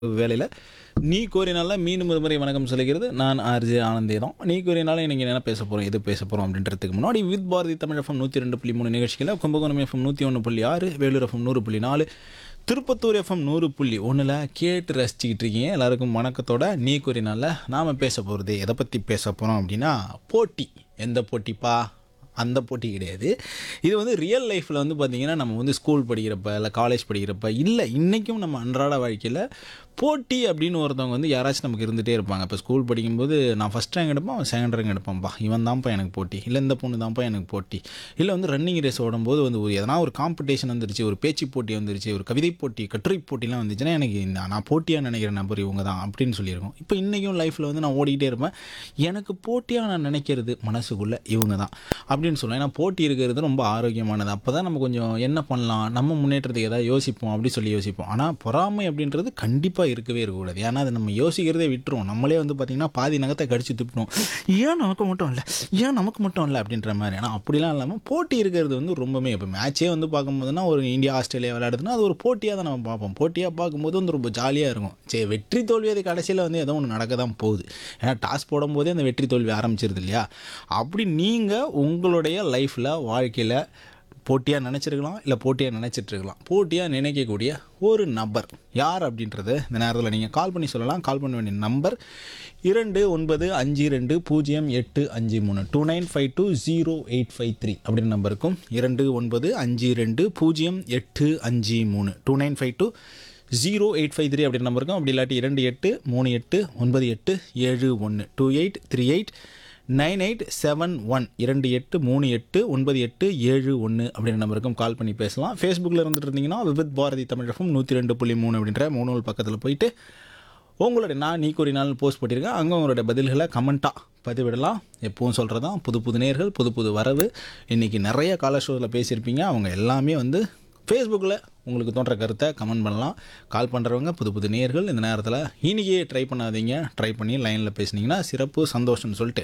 வேலையில் நீ கோரினால மீண்டும் ஒரு முறை வணக்கம் சொல்லிக்கிறது நான் ஆர்ஜே ஆனந்தே தான் நீ கோரினால இன்றைக்கி என்ன பேச போகிறோம் எது பேச போகிறோம் அப்படின்றதுக்கு முன்னாடி வித் பாரதி தமிழ் எஃப்எம் நூற்றி ரெண்டு புள்ளி மூணு நிகழ்ச்சியில் கும்பகோணம் எஃப்எம் நூற்றி ஒன்று புள்ளி ஆறு வேலூர் எஃப்எம் நூறு புள்ளி நாலு திருப்பத்தூர் எஃப்எம் நூறு புள்ளி ஒன்றில் கேட்டு ரசிச்சுக்கிட்டு இருக்கீங்க எல்லாருக்கும் வணக்கத்தோட நீ கூறினால நாம் பேச போகிறது எதை பற்றி பேச போகிறோம் அப்படின்னா போட்டி எந்த போட்டிப்பா அந்த போட்டி கிடையாது இது வந்து ரியல் லைஃப்பில் வந்து பார்த்திங்கன்னா நம்ம வந்து ஸ்கூல் படிக்கிறப்ப இல்லை காலேஜ் படிக்கிறப்ப இல்லை இன்றைக்கும் நம்ம அன்றாட வாழ்க்கையில் போட்டி அப்படின்னு ஒருத்தவங்க வந்து யாராச்சும் நமக்கு இருந்துகிட்டே இருப்பாங்க இப்போ ஸ்கூல் படிக்கும்போது நான் ஃபஸ்ட் ரேங்க் எடுப்பேன் அவன் செகண்ட் ரேங்க் எடுப்பான்ப்பா இவன் தான்ப்பா எனக்கு போட்டி இல்லை இந்த பொண்ணு தான்ப்பா எனக்கு போட்டி இல்லை வந்து ரன்னிங் ரேஸ் ஓடும்போது வந்து ஒரு எதனா ஒரு காம்படிஷன் வந்துருச்சு ஒரு பேச்சு போட்டி வந்துருச்சு ஒரு கவிதை போட்டி கட்டுரை போட்டிலாம் வந்துச்சுன்னா எனக்கு இந்த நான் போட்டியாக நினைக்கிற நபர் இவங்க தான் அப்படின்னு சொல்லியிருக்கோம் இப்போ இன்றைக்கும் லைஃப்பில் வந்து நான் ஓடிக்கிட்டே இருப்பேன் எனக்கு போட்டியாக நான் நினைக்கிறது மனசுக்குள்ளே இவங்க தான் அப்படின்னு சொல்லுவேன் ஏன்னா போட்டி இருக்கிறது ரொம்ப ஆரோக்கியமானது அப்போ தான் நம்ம கொஞ்சம் என்ன பண்ணலாம் நம்ம முன்னேற்றத்துக்கு ஏதாவது யோசிப்போம் அப்படி சொல்லி யோசிப்போம் ஆனால் பொறாமை அப்படின்றது கண்டிப்பாக இருக்கவே இருக்கக்கூடாது ஏன்னா அதை நம்ம யோசிக்கிறதே விட்டுருவோம் நம்மளே வந்து பார்த்திங்கன்னா பாதி நகத்தை கடிச்சு துப்பிடும் ஏன் நமக்கு மட்டும் இல்லை ஏன் நமக்கு மட்டும் இல்லை அப்படின்ற மாதிரி ஆனால் அப்படிலாம் இல்லாமல் போட்டி இருக்கிறது வந்து ரொம்பவே இப்போ மேட்ச்சே வந்து பார்க்கும்போதுனா ஒரு இந்தியா ஆஸ்திரேலியா விளையாடுதுன்னா அது ஒரு போட்டியாக தான் நம்ம பார்ப்போம் போட்டியாக பார்க்கும்போது வந்து ரொம்ப ஜாலியாக இருக்கும் சரி வெற்றி தோல்வி அது கடைசியில் வந்து ஏதோ ஒன்று நடக்க தான் போகுது ஏன்னா டாஸ் போடும்போதே அந்த வெற்றி தோல்வி ஆரம்பிச்சிருது இல்லையா அப்படி நீங்கள் உங்களுடைய லைஃப்பில் வாழ்க்கையில் போட்டியாக நினச்சிருக்கலாம் இல்லை போட்டியாக நினச்சிட்டு இருக்கலாம் போட்டியாக நினைக்கக்கூடிய ஒரு நபர் யார் அப்படின்றத இந்த நேரத்தில் நீங்கள் கால் பண்ணி சொல்லலாம் கால் பண்ண வேண்டிய நம்பர் இரண்டு ஒன்பது அஞ்சு ரெண்டு பூஜ்ஜியம் எட்டு அஞ்சு மூணு two nine five two zero eight five three அப்படின்னு நம்பருக்கும் இரண்டு ஒன்பது அஞ்சு ரெண்டு பூஜ்ஜியம் எட்டு அஞ்சு மூணு two nine five two zero eight five three அப்படின்ற நம்பருக்கும் அப்படி இல்லாட்டி இரண்டு எட்டு மூணு எட்டு ஒன்பது எட்டு ஏழு ஒன்று two eight three eight nine eight seven one இரண்டு எட்டு மூணு எட்டு ஒன்பது எட்டு ஏழு ஒன்று அப்படின்ற நம்பருக்கும் கால் பண்ணி பேசலாம் ஃபேஸ்புக்கில் இருந்துட்டு இருந்தீங்கன்னா விவித் பாரதி தமிழகம் நூற்றி ரெண்டு புள்ளி மூணு அப்படின்ற மூணு பக்கத்தில் போயிட்டு உங்களுடைய நான் நீ கூறினால் போஸ்ட் போட்டிருக்கேன் அங்கே உங்களுடைய பதில்களை கமெண்ட்டாக பதிவிடலாம் எப்பவும் சொல்கிறது தான் புது புது நேர்கள் புது புது வரவு இன்றைக்கி நிறைய காலர் ஷோவில் பேசியிருப்பீங்க அவங்க எல்லாமே வந்து ஃபேஸ்புக்கில் உங்களுக்கு தோன்ற கருத்தை கமெண்ட் பண்ணலாம் கால் பண்ணுறவங்க புது புது நேர்கள் இந்த நேரத்தில் இன்றைக்கே ட்ரை பண்ணாதீங்க ட்ரை பண்ணி லைனில் பேசுனீங்கன்னா சிறப்பு சந்தோஷம்னு சொல்லிட்டு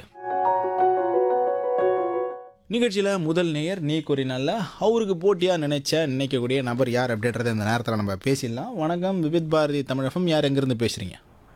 நிகழ்ச்சியில் முதல் நேயர் நீ கூறினால அவருக்கு போட்டியாக நினைச்ச நினைக்கக்கூடிய நபர் யார் அப்படின்றத இந்த நேரத்தில் நம்ம பேசிடலாம் வணக்கம் விவித் பாரதி தமிழகம் யார் எங்கேருந்து பேசுகிறீங்க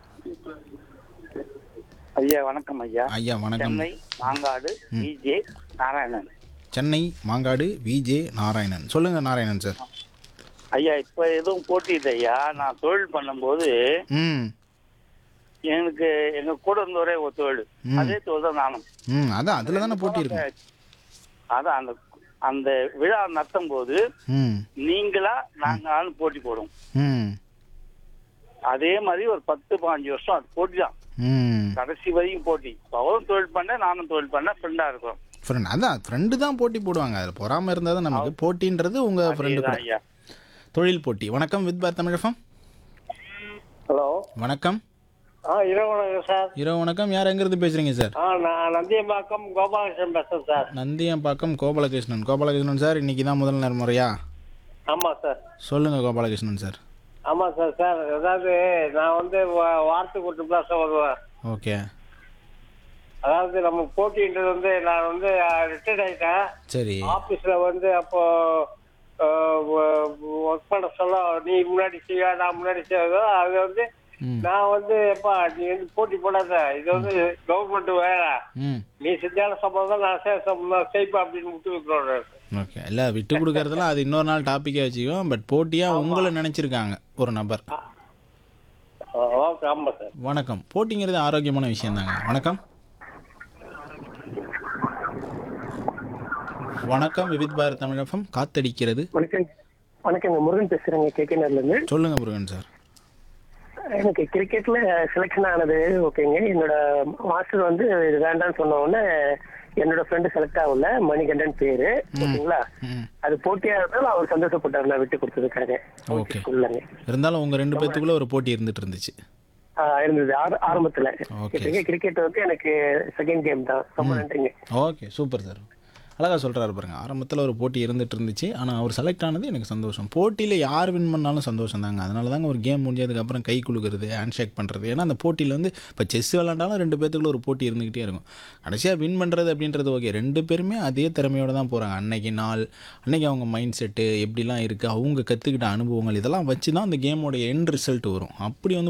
ஐயா வணக்கம் ஐயா ஐயா வணக்கம் சென்னை மாங்காடு விஜே நாராயணன் சென்னை மாங்காடு விஜே நாராயணன் சொல்லுங்கள் நாராயணன் சார் ஐயா இப்ப எதுவும் போட்டி இல்லை ஐயா நான் தொழில் பண்ணும்போது ம் எனக்கு எங்க கூட இருந்தவரே ஒரு தொழில் ம். அதே தொழில் தான் நானும் ம் அதான் அதில் தானே போட்டி இருக்கும் அதான் அந்த அந்த விழா நடத்தும் போது ம் நீங்களா நாங்களும் போட்டி போடுவோம் ம் அதே மாதிரி ஒரு பத்து பாஞ்சு வருஷம் அது போட்டி தான் ம் கடைசி வரைக்கும் போட்டி இப்ப அவரும் தொழில் பண்ண நானும் தொழில் பண்ண ஃப்ரெண்டா இருக்கிறோம் ஃப்ரெண்ட் அதான் ஃப்ரெண்டு தான் போட்டி போடுவாங்க அதில் பொறாமல் இருந்தால் தான் நமக்கு போட்டின்றது உங்கள் ஃப்ரெண்டு கூட அதேதான் ஐயா தொழில் போட்டி வணக்கம் வித் பார் தமிழகம் ஹலோ வணக்கம் ஆ இரவு வணக்கம் சார் இரவு வணக்கம் யார் எங்கேருந்து பேசுகிறீங்க சார் ஆ நான் நந்தியம்பாக்கம் கோபாலகிருஷ்ணன் பேசுறேன் சார் நந்தியம்பாக்கம் கோபாலகிருஷ்ணன் கோபாலகிருஷ்ணன் சார் இன்னைக்கு தான் முதல் நேரம் முறையா ஆமாம் சார் சொல்லுங்கள் கோபாலகிருஷ்ணன் சார் ஆமாம் சார் சார் அதாவது நான் வந்து வா- வாரத்துக்கு ஒரு தான் சார் வருவேன் ஓகே அதாவது நம்ம போட்டின்றது வந்து நான் வந்து ரிட்டையர்ட் ஆயிட்டேன் சரி ஆஃபீஸில் வந்து அப்போ ஒர்க் பண்ண சொல்ல நீ முன்னாடி செய்ய நான் முன்னாடி செய்ய அது வந்து ம் நான் வந்து எப்பா நீ வந்து போட்டி போடாத இது வந்து கவர்மெண்ட் வேலை ம் நீ செஞ்சாலும் சம்பளம் தான் நான் செய்ய சம்பளம் செய்ப்பேன் அப்படின்னு விட்டு வைக்கிறோம் ஓகே இல்லை விட்டு கொடுக்கறதுலாம் அது இன்னொரு நாள் டாப்பிக்கே வச்சுக்குவோம் பட் போட்டியாக உங்களை நினச்சிருக்காங்க ஒரு நபர் ஓகே ஆமாம் சார் வணக்கம் போட்டிங்கிறது ஆரோக்கியமான விஷயம் தாங்க வணக்கம் வணக்கம் விவித் பாரத் தமிழகம் காத்தடிக்கிறது வணக்கம் வணக்கங்க முருகன் பேசுறேங்க கேகேனர்ல இருந்து சொல்லுங்க முருகன் சார் எனக்கு கிரிக்கெட்ல செலெக்ஷன் ஆனது ஓகேங்க என்னோட மாஸ்டர் வந்து இது வேண்டாம்னு சொன்ன உடனே என்னோட ஃப்ரெண்டு செலக்ட் ஆகல மணிகண்டன் பேரு ஓகேங்களா ம் அது போட்டியா இருந்தாலும் அவர் சந்தோஷப்பட்டார் நான் விட்டு கொடுத்ததுக்காக ஓகே இல்லைங்க இருந்தாலும் உங்கள் ரெண்டு பேத்துக்குள்ளே ஒரு போட்டி இருந்துட்டு இருந்துச்சு இருந்தது ஆர- ஆரம்பத்துல Okay. கிரிக்கெட் வந்து எனக்கு செகண்ட் கேம் தான் ரொம்ப நன்றிங்க ஓகே சூப்பர் சார் அழகாக சொல்கிறாரு பாருங்க ஆரம்பத்தில் ஒரு போட்டி இருந்துட்டு இருந்துச்சு ஆனால் அவர் செலக்ட் ஆனது எனக்கு சந்தோஷம் போட்டியில் யார் வின் பண்ணாலும் சந்தோஷம் தாங்க அதனால தாங்க ஒரு கேம் முடிஞ்சதுக்கப்புறம் கை குலுக்கிறது ஹேண்ட் ஷேக் பண்ணுறது ஏன்னா அந்த போட்டியில் வந்து இப்போ செஸ் விளாண்டாலும் ரெண்டு பேத்துக்குள்ள ஒரு போட்டி இருந்துக்கிட்டே இருக்கும் கடைசியாக வின் பண்ணுறது அப்படின்றது ஓகே ரெண்டு பேருமே அதே திறமையோடு தான் போகிறாங்க அன்னைக்கு நாள் அன்னைக்கு அவங்க மைண்ட் செட்டு எப்படிலாம் இருக்குது அவங்க கற்றுக்கிட்ட அனுபவங்கள் இதெல்லாம் வச்சு தான் அந்த கேமோட எண்ட் ரிசல்ட் வரும் அப்படி வந்து